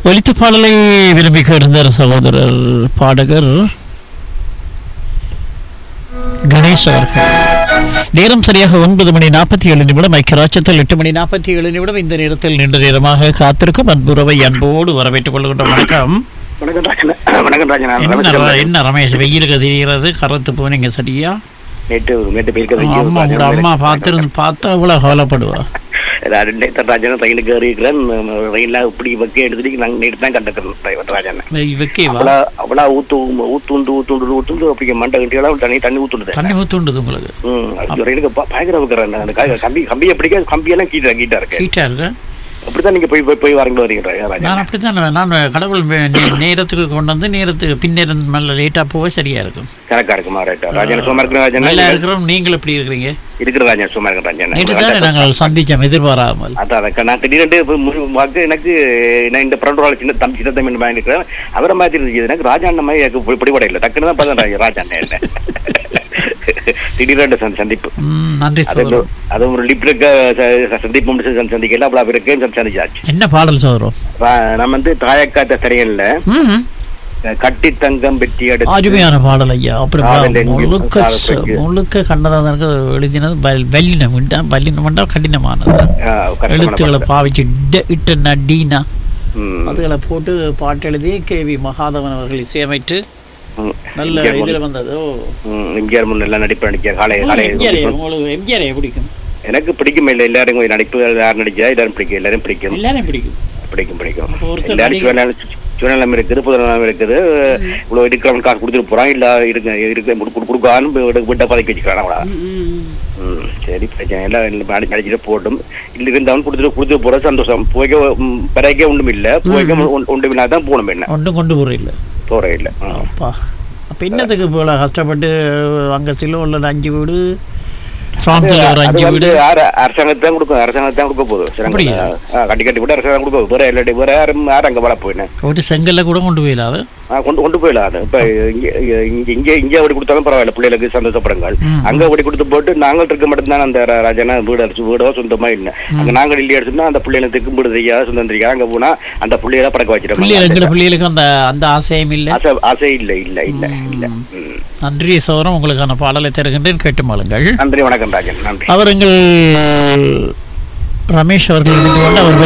ஒலித்த பாடலை விரும்பி கேட்டிருந்தார் சகோதரர் பாடகர் கணேஷ் அவர்கள் நேரம் சரியாக ஒன்பது மணி நாற்பத்தி ஏழு நிமிடம் ஐக்கியராட்சத்தில் எட்டு மணி நாற்பத்தி ஏழு நிமிடம் இந்த நேரத்தில் நீண்ட நேரமாக காத்திருக்கும் அன்புறவை அன்போடு வரவேற்றுக் கொள்கின்றோம் வணக்கம் வணக்கம் ராஜன் வணக்கம் ராஜன் நான் என்ன ரமேஷ் ர- பேசுறேன். என்ன ரமேஷ் வெயிலுக்கு தெரிகிறது கரத்து போனீங்க சரியா நேற்று நேற்று போயிருக்க அம்மா உங்களோட அம்மா பார்த்திருந்து பார்த்தா அவ்வளோ கவலைப்படுவா நேற்று ராஜன் ரயிலுக்கு ஏறி இருக்கிறேன் ரயில இப்படி வைக்க எடுத்துட்டு நாங்கள் நேற்று தான் கண்டுக்கிறோம் டிரைவர் ராஜன் வைக்கவா அவ்வளோ அவ்வளோ ஊத்து ஊத்துண்டு ஊத்துண்டு ஊத்துண்டு அப்படி மண்டை கட்டியெல்லாம் தண்ணி தண்ணி ஊத்துடுது தண்ணி ஊத்துண்டுது உங்களுக்கு ம் அது ரயிலுக்கு ப- பயங்கர வைக்கிறேன் அந்த க- கம்பி கம்பியை பிடிக்க கம்பியெல்லாம் கீட்டா கீட்டா இருக்கு ஹீட்டா இருக்கு அப்படித்தான் நீங்க போய் போய் போய் வரீங்களோ வரீங்க ராஜன் நான் அப்படித்தான் நான் கடவுள் வே- நே- நேரத்துக்கு கொண்டு வந்து நேரத்துக்கு பின்னேரம் மேல லேட்டா போக சரியா இருக்கும் கணக்கா இருக்குமா ரைட்டா ராஜன் சும்மா இருக்கிற ராஜன் நல்லா இருக்கிறோம் நீங்கள் எப்படி இருக்கிறீங்க இருக்கிற ராஜன் சும்மா இருக்கிற நேற்று தானே ராஜன் நாங்கள் சந்திச்சோம் எதிர்பாராமல் அதான் அதான் நான் திடீரென்று இப்ப மு- வாக்கு எனக்கு நான் இந்த பிறந்தோட சின்ன தம்பி சின்ன தம்பி மாதிரி இருக்கிறேன் அவரை மாதிரி இருந்துச்சு எனக்கு ராஜா அண்ணன் மாதிரி எனக்கு பிடிபட இல்லை டக்குன்னு தான் பார்த்தேன் ராஜா அண்ணன் என்ன திடீரென்று சந்தி- சந்திப்பு ம், நன்றி அது சோதரம் ஒரு- அது ஒரு லிப்டுக்கு சந்திப்பு முடிச்சு சந்தி- சந்திக்கல அவ்வளோ அவருக்கு சந்திச்சாச்சு என்ன பாடல் சோதரம் ரா- நம்ம வந்து தாயக்காத்த சரியன்ல ம் கட்டி தங்கம் வெட்டி எடுத்து அருமையான பாடல் ஐயா அப்படி பா- காதல் எங்கேயும் முழுக்க காதல் ச- எங்கேயும். முழுக்க கண்ணதாதனுக்கு எழுதினது வல்- வல்லினம் விட்டா வல்லினம்டா கடினமானது ஆ, கஷ்டமான எழுத்துக்களை பாட்டு. பாவிச்சு ட இட்டனா டீனா ம், அதுகளை போட்டு பாட்டு எழுதி கே வி மகாதவன் அவர்கள் இசையமைத்து ம். நல்ல எம்ஜிஆர் இதில் முன்- வந்தது ஓ ம், எம்ஜிஆர் முன் எல்லாம் நடிப்பு நடிக்க காலை காலை எம்ஜிஆர் உங்களுக்கு எம்ஜிஆர் பிடிக்கும் எனக்கு பிடிக்கும் இல்லை எல்லாரும் கொஞ்சம் நடிப்பு யார் நடிச்சா எல்லாரும் பிடிக்கும் எல்லாரும் பிடிக்கும் எல்லாரையும் பிடிக்கும் பிடிக்கும் பிடிக்கும் அப்போ ஒருத்தர் எல்லாரும் நடிகை- சுவனம் சுவனம் இருக்குது புதனம் இருக்குது இவ்வளவு எடுக்கிறவன் காசு கொடுத்துட்டு போறான் இல்ல இருக்கு இருக்கு கொடுக்கான்னு விட்ட பதக்கி வச்சுக்கிறான் அவளா ம் சரி பிரச்சனை இல்லை நடி நடிச்சுட்டு போட்டும் இல்லை இருந்தவன் கொடுத்துட்டு கொடுத்துட்டு போற சந்தோஷம் போய்க்க ம், பிறக்க ஒன்றும் இல்லை போய்க்க ஒன்- ஒன்றும் இல்லாத தான் போகணும் என்ன ஒன்றும் கொண்டு போகிற இல்லை போற இல்லை ம். அப்பா அப்போ என்னத்துக்கு போல கஷ்டப்பட்டு அங்கே சிலோவில் அஞ்சு வீடு ஃப்ரான்ஸில் ஒரு அது அஞ்சு வந்து வீடு யாரு- அரசாங்கத்தை தான் கொடுக்கும் அரசாங்கத்தை தான் கொடுக்க போகுது சில அப்படியா? ஆ, கட்டி கட்டி விட்டு அரசாங்கம் கொடுக்க போகுது. வேற இல்லாட்டி வேற யாரும் யாரும் அங்கே வர போயினேன் ஒரு செங்கல்ல கூட கொண்டு போயிடாது ஆ, கொண்டு கொண்டு போயிடலாம் அது இப்ப இங்க இங்க இங்க இங்க அப்படி கொடுத்தாலும் பரவாயில்ல பிள்ளைகளுக்கு சந்தோஷப்படுங்கள் ம். அங்க அப்படி கொடுத்து போட்டு நாங்கள் இருக்க மட்டும்தான் அந்த ர- ராஜானா வீடு அடிச்சு வீடோ சொந்தமா இல்லை அங்க நாங்கள் இல்லையா அடிச்சோம்னா அந்த பிள்ளைகளுக்கு வீடு தெரியாது சொந்தம் தெரியாது அங்க போனா அந்த பிள்ளைகளை பறக்க பிள்ளைகள் வச்சிடும் எங்கட பிள்ளைகளுக்கு அந்த அந்த ஆசையும் இல்லை ஆசை ஆசை இல்ல இல்ல இல்ல இல்ல ம். நன்றி சோரம் உங்களுக்கான பாடலை தருகின்றேன் கேட்டு மாளுங்கள் நன்றி வணக்கம் ராஜன் நன்றி அவர் எங்கள் ரமேஷ் அவர்கள் இணைந்து கொண்டு அவர்